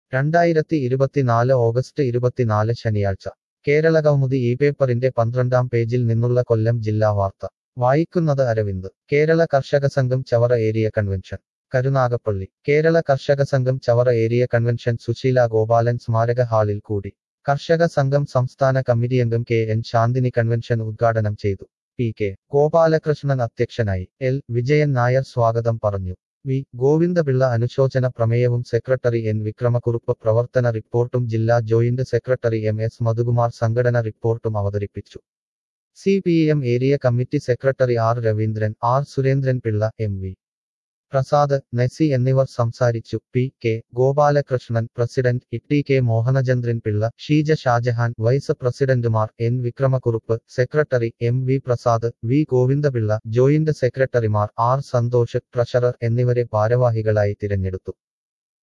രണ്ടായിരത്തി ഇരുപത്തിനാല് ഓഗസ്റ്റ് ഇരുപത്തിനാല് ശനിയാഴ്ച കേരള കൗമുദി ഈ പേപ്പറിന്റെ പന്ത്രണ്ടാം പേജിൽ നിന്നുള്ള കൊല്ലം ജില്ലാ വാർത്ത വായിക്കുന്നത് Aravind Kerala Karshaka Sangham Chavara area convention Karunagappally Kerala Karshaka Sangham Chavara area convention Susheela Gopalan സ്മാരക ഹാളിൽ കൂടി കർഷക സംഘം സംസ്ഥാന കമ്മിറ്റിയംഗം കെ എൻ ശാന്തിനി കൺവെൻഷൻ ഉദ്ഘാടനം ചെയ്തു പി കെ ഗോപാലകൃഷ്ണൻ അധ്യക്ഷനായി എൽ വിജയൻ നായർ സ്വാഗതം പറഞ്ഞു വി ഗോവിന്ദപിള്ള അനുശോചന പ്രമേയവും സെക്രട്ടറി എൻ വിക്രമകുറുപ്പ് പ്രവർത്തന റിപ്പോർട്ടും ജില്ലാ joint secretary M S Madhukumar സംഘടന റിപ്പോർട്ടും അവതരിപ്പിച്ചു C P M area committee secretary R Raveendran R Surendran Pillai M V Prasad Nasi എന്നിവർ സംസാരിച്ചു P K Gopalakrishnan president E K Mohanachandran Pillai Sheeja Shajahan vice പ്രസിഡന്റുമാർ N Vikramakurup secretary M V Prasad V Govindapillai joint സെക്രട്ടറിമാർ ആർ സന്തോഷ് ട്രഷറർ എന്നിവരെ ഭാരവാഹികളായി തിരഞ്ഞെടുത്തു